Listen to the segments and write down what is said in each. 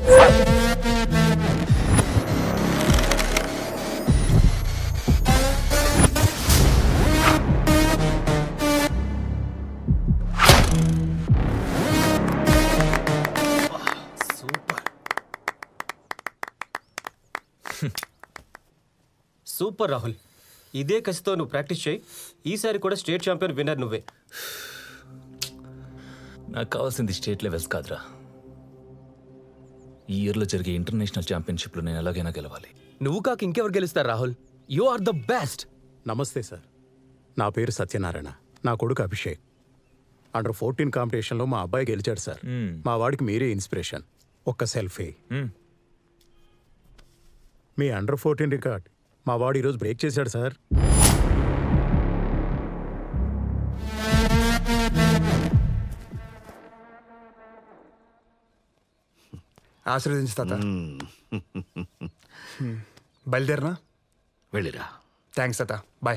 Super super Rahul ఇదే కసితో నువ్వు ప్రాక్టీస్ చేయి ఈసారి కూడా స్టేట్ ఛాంపియన్ విన్నర్ నువ్వే నాకు కావాల్సింది స్టేట్ లెవెల్స్ కాదురా ఈ ఇయర్లో జరిగే ఇంటర్నేషనల్ ఛాంపియన్షిప్లో నేను ఎలాగైనా గెలవాలి నువ్వు కాక ఇంకెవరు గెలుస్తారు Rahul you are the best నమస్తే సార్ నా పేరు సత్యనారాయణ నా కొడుకు అభిషేక్ అండర్ ఫోర్టీన్ కాంపిటీషన్లో మా అబ్బాయి గెలిచాడు సార్ మా వాడికి మీరే ఇన్స్పిరేషన్ ఒక్క సెల్ఫీ మీ అండర్ ఫోర్టీన్ రికార్డ్ మా వాడు ఈరోజు బ్రేక్ చేశాడు సార్ ఆశీర్వదించు తాత బయలుదేరనా వెళ్ళిరా థ్యాంక్స్ తాత బాయ్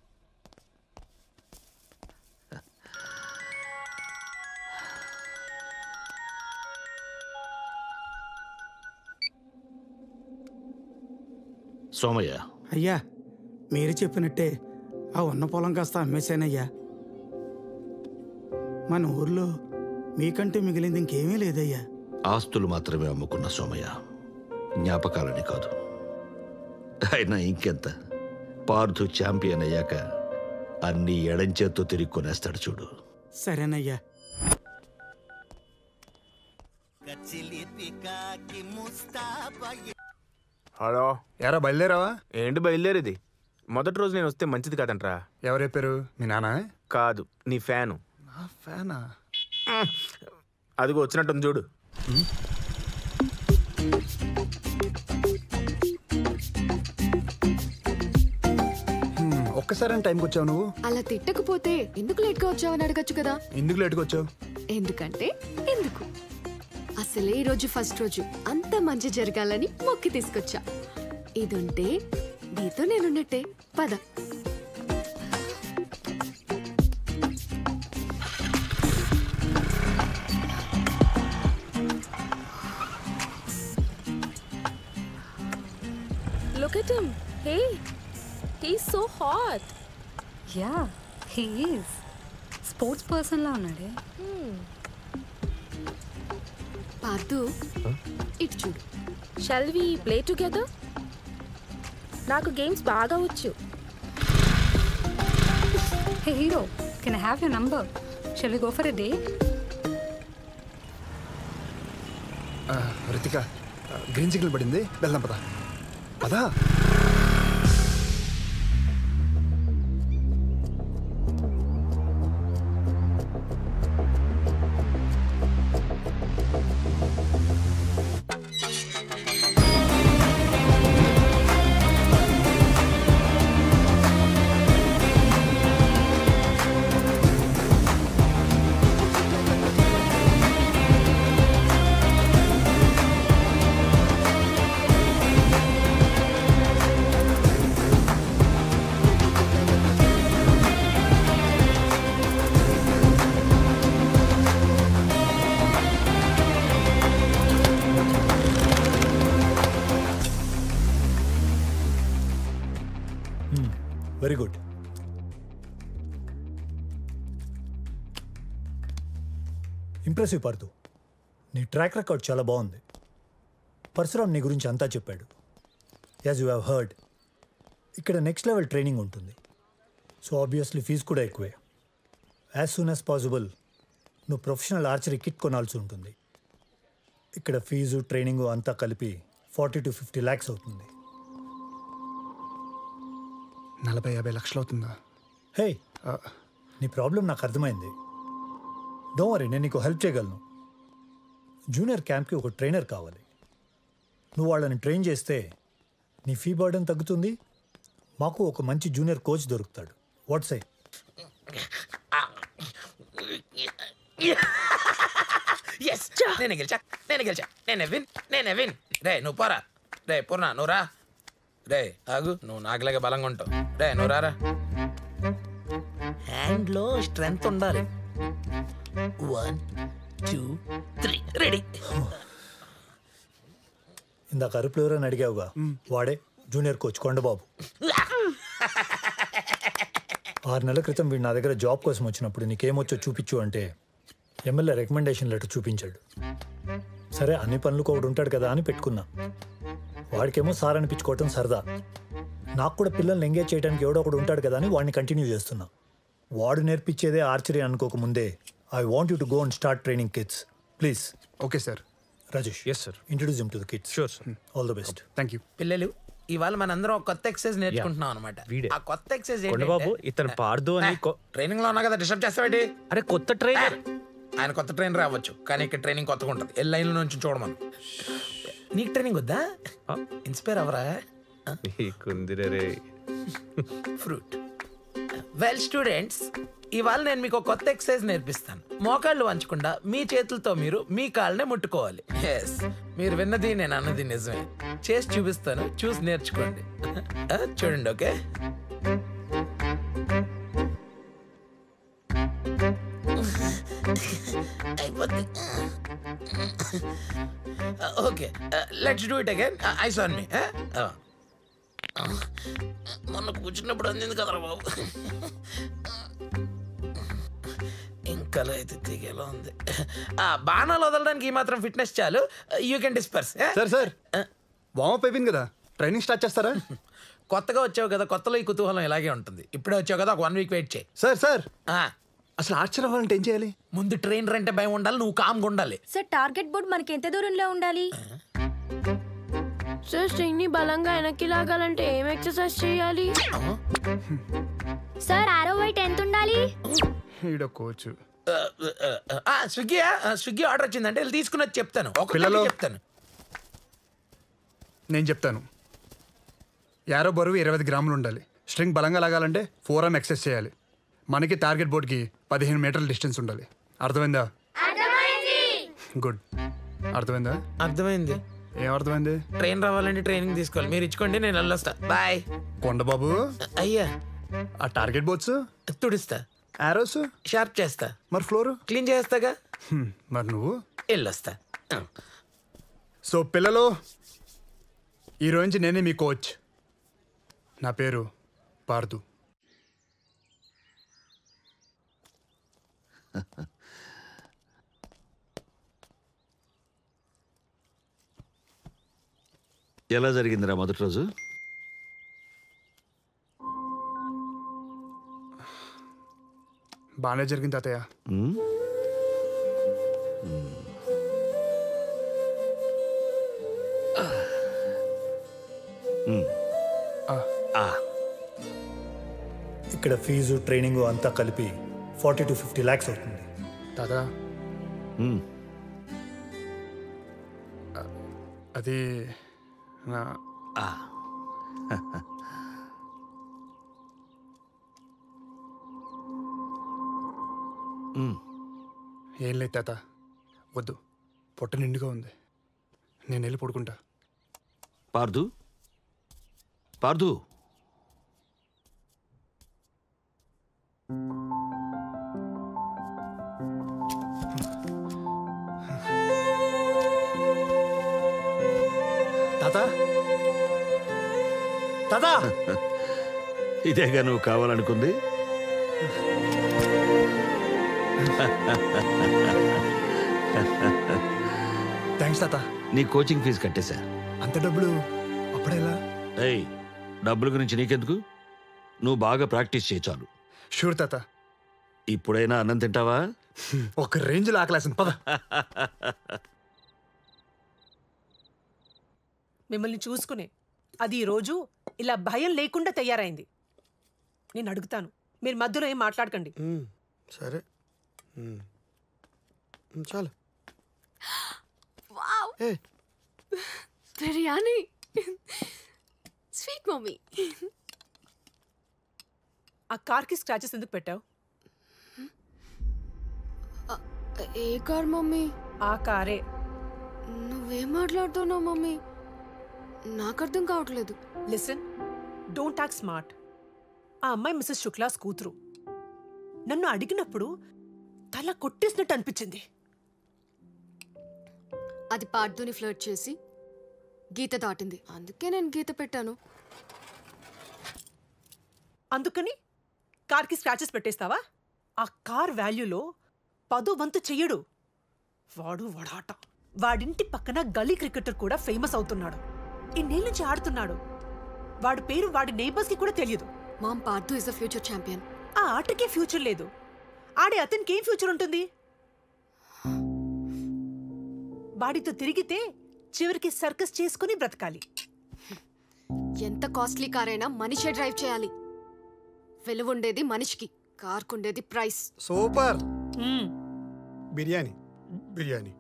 సోమయ్య అయ్యా మీరు చెప్పినట్టే ఆ ఉన్న పొలం కాస్త అమ్మేశానయ్యా మన ఊర్లో మీకంటే మిగిలింది ఇంకేమీ లేదయ్యా ఆస్తులు మాత్రమే అమ్ముకున్న సోమయ్య జ్ఞాపకాలని కాదు అయినా ఇంకెంత పార్థు ఛాంపియన్ అయ్యాక అన్ని ఎడంచేత్తో తిరిగి కొనేస్తాడు చూడు సరేనయ్యా హలో ఎరా బయలుదేరావా ఏంటి బయలుదేరేది మొదటి రోజు నేను వస్తే మంచిది కాదంట్రా ఎవరు చెప్పారు మీ నాన్న కాదు నీ ఫ్యాను నా ఫ్యానా అదిగో వచ్చినట్టుంది చూడు హ్మ్, ఒక్కసారి టైంకి వచ్చావు నువ్వు అలా తిట్టకపోతే ఎందుకు లేట్గా వచ్చావని అడగచ్చు కదా ఎందుకు లేట్గా వచ్చావు ఎందుకంటే ఎందుకు అసలే ఈ రోజు ఫస్ట్ రోజు అంత మంచి జరగాలని మొక్కి తీసుకొచ్చా ఇదుంటే నీతో నేనున్నట్టే పద Look at him. Hey, he's so hot. Yeah he is sports పర్సన్లా ఉన్నాడే పార్దు ఇటు చూడు షల్ వి ప్లే టుగెదర్ నాకు గేమ్స్ బాగా వచ్చు hey hero can I have your number shall we go for a day ah, Ritika ఆ, గ్రీన్ సిగ్నల్ పడింది వెళ్దాం పదా పదా వెరీ గుడ్ ఇంప్రెసివ్ పార్తు నీ ట్రాక్ రికార్డ్ చాలా బాగుంది పరశురామ్ నీ గురించి అంతా చెప్పాడు యాజ్ యూ హ్యావ్ హర్డ్ ఇక్కడ నెక్స్ట్ లెవెల్ ట్రైనింగ్ ఉంటుంది సో ఆబ్వియస్లీ ఫీజు కూడా ఎక్కువే యాజ్ సూన్ యాజ్ పాసిబుల్ నువ్వు ప్రొఫెషనల్ ఆర్చరీ కిట్ కొనాల్సి ఉంటుంది ఇక్కడ ఫీజు ట్రైనింగు అంతా కలిపి ఫార్టీ టు ఫిఫ్టీ ల్యాక్స్ అవుతుంది నలభై యాభై లక్షలు అవుతుందా హే నీ ప్రాబ్లం నాకు అర్థమైంది డో వరీ నేను నీకు హెల్ప్ చేయగలను జూనియర్ క్యాంప్కి ఒక ట్రైనర్ కావాలి నువ్వు వాళ్ళని ట్రైన్ చేస్తే నీ ఫీ బర్డన్ తగ్గుతుంది మాకు ఒక మంచి జూనియర్ కోచ్ దొరుకుతాడు వాట్స్ ఐ ఎస్ నేను గెలిచా నేను గెలిచా నేను విన్ నేను విన్ రే నువ్వు పోరా రే పూర్ణ నువ్వు రా రే ఆగు నువ్వు నాకులాగే బలంగా ఉంటావు రే నువ్వు రారా హ్యాండ్లో స్ట్రెంగ్త్ ఉండాలి వన్ టూ త్రీ రెడీ ఇందాక అరుపులు ఎవరైనా అడిగావుగా వాడే జూనియర్ కోచ్ కొండబాబు ఆరు నెలల క్రితం వీడు నా దగ్గర జాబ్ కోసం వచ్చినప్పుడు నీకేమొచ్చో చూపించు అంటే ఎమ్మెల్యే రికమెండేషన్ లెటర్ చూపించాడు సరే అన్ని పనులకు ఒకడు ఉంటాడు కదా అని పెట్టుకున్నా వాడికేమో సార్ అనిపించుకోవటం సరదా నాకు కూడా పిల్లల్ని ఎంగేజ్ చేయడానికి ఎవడో ఒకడు ఉంటాడు కదా అని వాడిని కంటిన్యూ చేస్తున్నా వాడు నేర్పించేదే ఆర్చరీ అనుకోకముందే I want you to go and start training kids please okay sir Rajesh yes sir introduce to the kids sure sir all the best thank you పిల్లలు ఇవాళ మనందరం ఒక కొత్త ఎక్సర్సైజ్ నేర్చుకుంటున్నాం అనమాట వీడే. ఆ కొత్త ఎక్సర్సైజ్ కొండబాబు ఇతను పార్దు అని కొ- ట్రైనింగ్ లో ఉన్నా కదా డిస్టర్బ్ చేస్తావేంటి అరే కొత్త ట్రైనర్ ఆయన కొత్త ట్రైనర్ అవ్వచ్చు కానీ ఇక్కడ ట్రైనింగ్ కొత్తగా ఉంటుంది ఏ లైన్ నుంచి చూడమను నీకు ట్రైనింగ్ వద్దా ఇన్స్పైర్ అవరా నీకుందిరే ఫ్రూట్ వెల్ స్టూడెంట్స్ ఇవాళ నేను మీకు ఒక కొత్త ఎక్సర్సైజ్ నేర్పిస్తాను మోకాళ్ళు వంచకుండా మీ చేతులతో మీరు మీ కాళ్ళనే ముట్టుకోవాలి ఎస్ మీరు విన్నది నేను అన్నది నిజమే చేసి చూపిస్తాను చూసి నేర్చుకోండి ఆ, చూడండి ఓకే అయిపోద్ది okay let's do it again eyes on me మొన్న కూర్చున్నప్పుడు అందింది కదరా బాబు ఇంకా అయితే దిగేలా ఉంది ఆ, బాణాలు వదలడానికి ఈ మాత్రం ఫిట్నెస్ చాలు you can disperse sir sir warmup అయిపోయింది కదా ట్రైనింగ్ స్టార్ట్ చేస్తారా కొత్తగా వచ్చావు కదా కొత్తలో ఈ కుతూహలం ఇలాగే ఉంటుంది ఇప్పుడే వచ్చావు కదా ఒక వన్ వీక్ వెయిట్ చేయి సార్ సార్ ఆ, అసలు ఆశ్చర్యం అవ్వాలంటే ఏం చేయాలి ముందు ట్రైనర్ అంటే భయం ఉండాలి నువ్వు కామ్గా ఉండాలి సార్ టార్గెట్ బోర్డ్ మనకి ఎంత దూరంలో ఉండాలి సార్ స్ట్రింగ్ ని బలంగా వెనక్కి లాగాలంటే ఏం ఎక్సర్సైజ్ చేయాలి సార్ ఆరో వైట్ ఎంత ఉండాలి ఈడ కోచ్ ఆ, ఆ, ఆ, స్విగ్గీ ఆ, స్విగ్గీ ఆర్డర్ వచ్చిందంటే వెళ్ళి తీసుకుని వచ్చి చెప్తాను ఒక పిల్లలు. చెప్తాను నేను చెప్తాను యారో బరువు ఇరవై ఐదు గ్రాములు ఉండాలి స్ట్రింగ్ బలంగా లాగాలంటే ఫోర్ ఎం ఎక్సెస్ చేయాలి మనకి టార్గెట్ బోర్డ్కి పదిహేను మీటర్ల డిస్టెన్స్ ఉండాలి అర్థమైందా గుడ్ అర్థమైందా అర్థమైంది ఏం అర్థమైంది ట్రైన్ రావాలంటే ట్రైనింగ్ తీసుకోవాలి మీరు ఇచ్చుకోండి నేను వెళ్ళొస్తా బాయ్ కొండబాబు అయ్యా ఆ టార్గెట్ బోర్డ్స్ తుడిస్తా యారోస్ షార్ప్ చేస్తా మరి ఫ్లోర్ క్లీన్ చేస్తాగా మరి నువ్వు వెళ్ళొస్తా సో పిల్లలు ఈ రోజు నుంచి నేనే మీ కోచ్ నా పేరు పార్దు ఎలా జరిగిందిరా మొదటి రోజు బాగానే జరిగింది తాతయ్య ఉమ్? ఉమ్. ఆ. ఇక్కడ ఫీజు ట్రైనింగ్ అంతా కలిపి ఫార్టీ టు ఫిఫ్టీ ల్యాక్స్ అవుతుంది తాత ఉమ్. అది నా ఆ. ఉమ్. ఏం లేదు తాత వద్దు పొట్ట నిండుగా ఉంది నేను వెళ్ళి పడుకుంటా పార్దు పార్దు తాత తాత ఇదేగా నువ్వు కావాలనుకుంది థ్యాంక్స్ తాత నీ కోచింగ్ ఫీజు కట్టేశా అంత డబ్బులు అప్పుడేలా ఏయ్ డబ్బుల గురించి నీకెందుకు నువ్వు బాగా ప్రాక్టీస్ చేయి చాలు షూర్ తాత ఇప్పుడైనా అన్నం తింటావా ఒక రేంజ్లో ఆకలేసింది పద మిమ్మల్ని చూసుకునే అది ఈ రోజు ఇలా భయం లేకుండా తయారైంది నేను అడుగుతాను మీరు మధ్యలో ఏం మాట్లాడకండి సరే చాలు వావ్ బిర్యానీ స్వీట్ మమ్మీ ఆ కార్కి స్క్రాచెస్ ఎందుకు పెట్టావు ఏ కార్ మమ్మీ ఆ కారే నువ్వేం మాట్లాడుతున్నావు మమ్మీ నాకు అర్థం కావట్లేదు లిసన్ డోంట్ టాక్ స్మార్ట్ ఆ అమ్మాయి మిస్సెస్ శుక్లాస్ కూతురు నన్ను అడిగినప్పుడు తల కొట్టేసినట్టు అనిపించింది అది పార్దుని ఫ్లర్ట్ చేసి గీత దాటింది అందుకే నేను గీత పెట్టాను అందుకని కార్కి స్క్రాచెస్ పెట్టేస్తావా ఆ కార్ వాల్యూలో పదో వంతు చెయ్యడు వాడు వడాట వాడింటి పక్కన గలీ క్రికెటర్ కూడా ఫేమస్ అవుతున్నాడు ఇన్నేళ్ళ నుంచి ఆడుతున్నాడు వాడి పేరు వాడి నైబర్స్ కి కూడా తెలియదు ma'am Parthu is a future champion ఆ ఆటకే ఫ్యూచర్ లేదు ఆడే అతనికి ఏం ఫ్యూచర్ ఉంటుంది వాడితో తిరిగితే చివరికి సర్కస్ చేసుకుని బ్రతకాలి ఎంత కాస్ట్లీ కార్ అయినా మనిషే డ్రైవ్ చేయాలి విలువ ఉండేది మనిషికి కార్కుండేది price super biryani biryani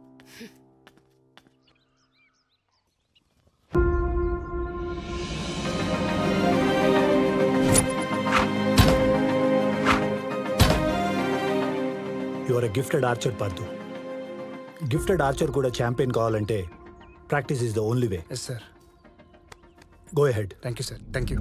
you are a gifted archer Parthu gifted archer కూడా ఛాంపియన్ కావాలంటే practice is the only way yes sir go ahead thank you sir thank you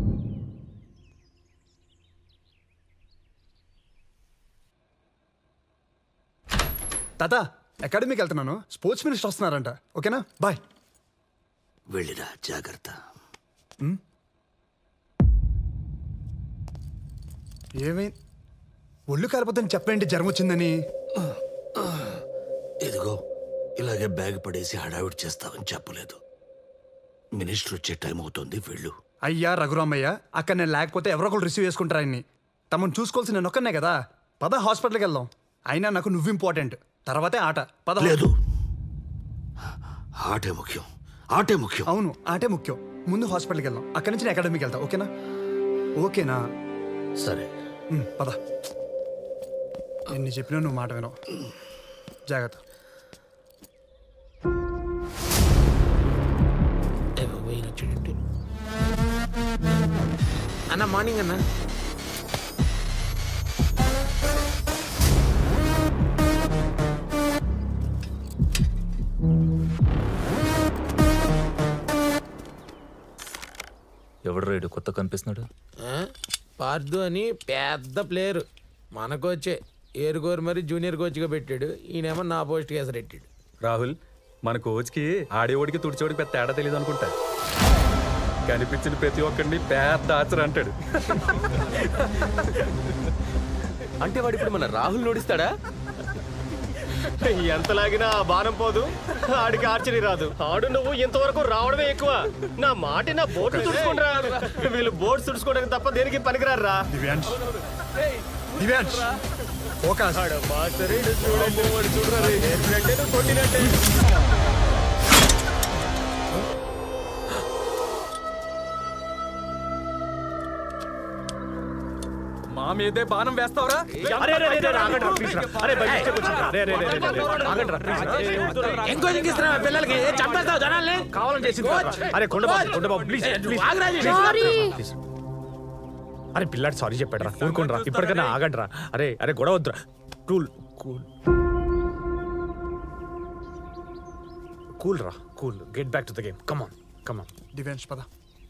తాత అకాడమీకి వెళ్తున్నాను స్పోర్ట్స్ మినిస్టర్ వస్తున్నారంట ఓకేనా బాయ్ వెళ్ళిరా జాగ్రత్త ఏమైంది ఒళ్ళు కాలిపోతే చెప్పండి జ్వరం వచ్చిందని ఇదిగో ఇలాగే బ్యాగ్ పడేసి హడావిడి చేస్తావని చెప్పలేదు మినిస్టర్ వచ్చే టైం అవుతుంది వెళ్ళు అయ్యా రఘురామయ్య అక్కడ నేను లేకపోతే ఎవరో ఒకరు రిసీవ్ చేసుకుంటారు ఆయన్ని తమను చూసుకోవాల్సిన నేను ఒక్కనే కదా పద హాస్పిటల్కి వెళ్దాం అయినా నాకు నువ్వు ఇంపార్టెంట్ తర్వాతే ఆట పద లేదు ఆటే ముఖ్యం ఆటే ముఖ్యం అవును ఆటే ముఖ్యం ముందు హాస్పిటల్కి వెళ్దాం అక్కడి నుంచి నేను అకాడమీకి వెళ్తా ఓకేనా ఓకేనా సరే ఉమ్, పద ఎన్ని చెప్పినా నువ్వు మాట వినవు జాగ్రత్త అన్న మార్నింగ్ అన్న ఎవడు రైడు కొత్త కనిపిస్తున్నాడు ఆ? పార్దు అని పెద్ద ప్లేయర్ మనకొచ్చే ఏరుగోరు మరి జూనియర్ కోచ్గా పెట్టాడు ఈయనేమో నా పోస్ట్ కేసు పెట్టాడు రాహుల్ మన కోచ్కి ఆడేవాడికి తుడిచేవాడికి పెద్ద తేడా తెలియదు అనుకుంటా కనిపించిన ప్రతి ఒక్కడిని పెద్ద ఆచర అంటాడు అంటే వాడు ఇప్పుడు మన రాహుల్ నోడిస్తాడా ఎంత లాగినా ఆ బాణం పోదు ఆడికి ఆర్చరీ రాదు ఆడు నువ్వు ఇంతవరకు రావడమే ఎక్కువ నా మాట నా బోట్లు తుడుచుకుంటారా వీళ్ళు బోట్స్ తుడుచుకోవడానికి తప్ప దేనికి పనికిరారా దివ్యాంష్ దివ్యాంష్ ఫోకస్ మాస్టర్ ఈడు చూడమ్మో, వాడు చూడరా రే. ఎట్లంటే నువ్వు కొట్టినట్టే మా మీదే బాణం వేస్తావరా అరే, అరే, అరే, అరే, ఆగండి రా, please రా. అరే, బయట ఇచ్చే కూర్చోండి రా. అరే, అరే, అరే, అరే, అరే, ఆగండి రా, please రా. ఏ, వద్దు రా. ఇంకో ఇస్తున్నావా పిల్లలకి చంపేస్తావు జనాల్ని కావాలని చేసింది కాదురా. అరే Kondababu Kondababu please please Sorry. Please. అరే పిల్లాడు సారీ చెప్పాడు రా ఊరుకోండి రా ఇప్పటికైనా ఆగండి రా అరే అరే గొడవ వద్దురా కూల్ కూల్ కూల్ రా cool get back to the game come on come on Divyansh పద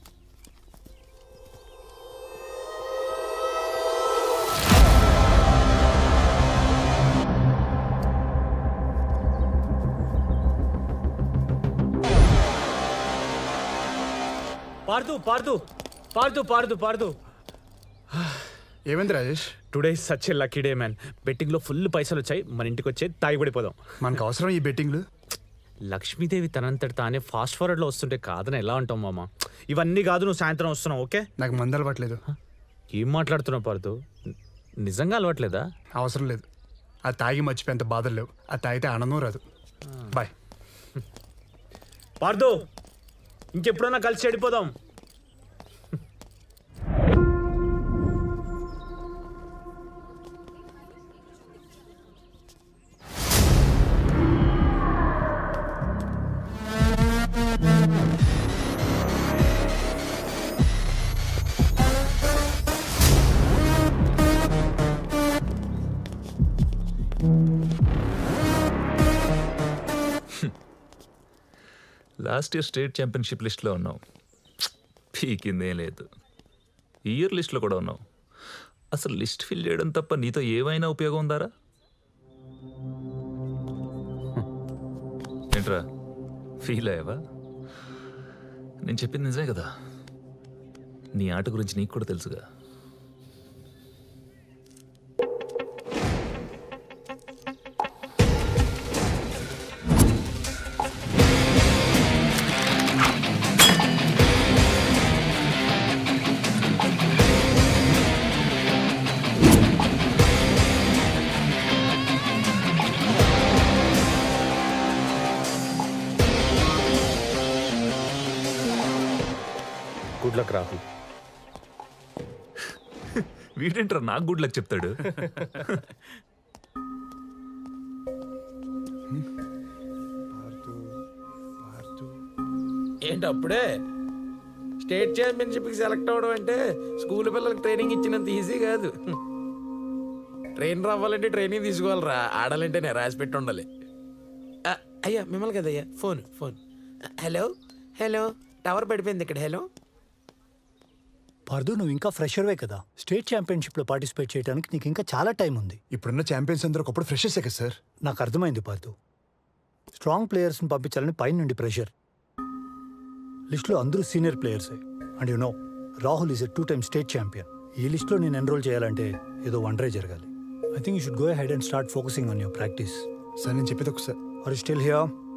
పార్దు పార్దు పార్దు పార్దు పార్దు ఏమైంది Rajesh today such a lucky day man betting లో ఫుల్ పైసలు వచ్చాయి మన ఇంటికి వచ్చే తాగి పడిపోదాం మనకు అవసరం ఈ బెట్టింగ్లు లక్ష్మీదేవి తనంతటి తానే ఫాస్ట్ ఫార్వర్డ్ లో వస్తుంటే కాదని ఎలా అంటాం మామ ఇవన్నీ కాదు నువ్వు సాయంత్రం వస్తున్నావు ఓకే నాకు మందు అలవాట్లేదు ఏం మాట్లాడుతున్నావు పార్దు ని- నిజంగా అలవాట్లేదా అవసరం లేదు అది తాగి మర్చిపోయేంత బాధలు లేవు అది తాగితే ఆనందం రాదు బాయ్ పార్దు ఇంకెప్పుడన్నా కలిసి చెడిపోదాం లాస్ట్ ఇయర్ స్టేట్ ఛాంపియన్షిప్ లిస్ట్లో ఉన్నావు పీకిందేం లేదు ఈ ఇయర్ లిస్ట్లో కూడా ఉన్నావు అసలు లిస్ట్ ఫిల్ చేయడం తప్ప నీతో ఏమైనా ఉపయోగం ఉందారా ఏంట్రా ఫీల్ అయ్యావా నేను చెప్పింది నిజమే కదా నీ ఆట గురించి నీకు కూడా తెలుసుగా గుడ్ లక్ రాహుల్ వీడేంట్రా నాకు గుడ్ లక్ చెప్తాడు ఏంటి అప్పుడే స్టేట్ ఛాంపియన్షిప్కి సెలెక్ట్ అవ్వడం అంటే స్కూల్ పిల్లలకి ట్రైనింగ్ ఇచ్చినంత ఈజీ కాదు ట్రైనర్ అవ్వాలంటే ట్రైనింగ్ తీసుకోవాలిరా ఆడాలంటే నేను రాసి పెట్టి ఉండాలి ఆ, అయ్యా మిమ్మల్ని కదయ్యా phone phone hello hello tower పడిపోయింది ఇక్కడ హలో పార్దు నువ్వు ఇంకా ఫ్రెషర్వే కదా స్టేట్ ఛాంపియన్షిప్లో పార్టిసిపేట్ చేయడానికి నీకు ఇంకా చాలా టైం ఉంది ఇప్పుడున్న ఛాంపియన్స్ అందరూ ఒకప్పుడు ఫ్రెషర్సే కదా సార్ నాకు అర్థమైంది పార్దు స్ట్రాంగ్ ప్లేయర్స్ని పంపించాలని పైన నుండి ప్రెషర్ లిస్ట్లో అందరూ సీనియర్ ప్లేయర్సే and you know Rahul is a two time state champion ఈ లిస్ట్లో నేను ఎన్రోల్ చేయాలంటే ఏదో వండరే జరగాలి I think you should go ahead and start focusing on your practice sir నేను చెప్పేది ఒకసారి ఆర్ స్టిల్ హియర్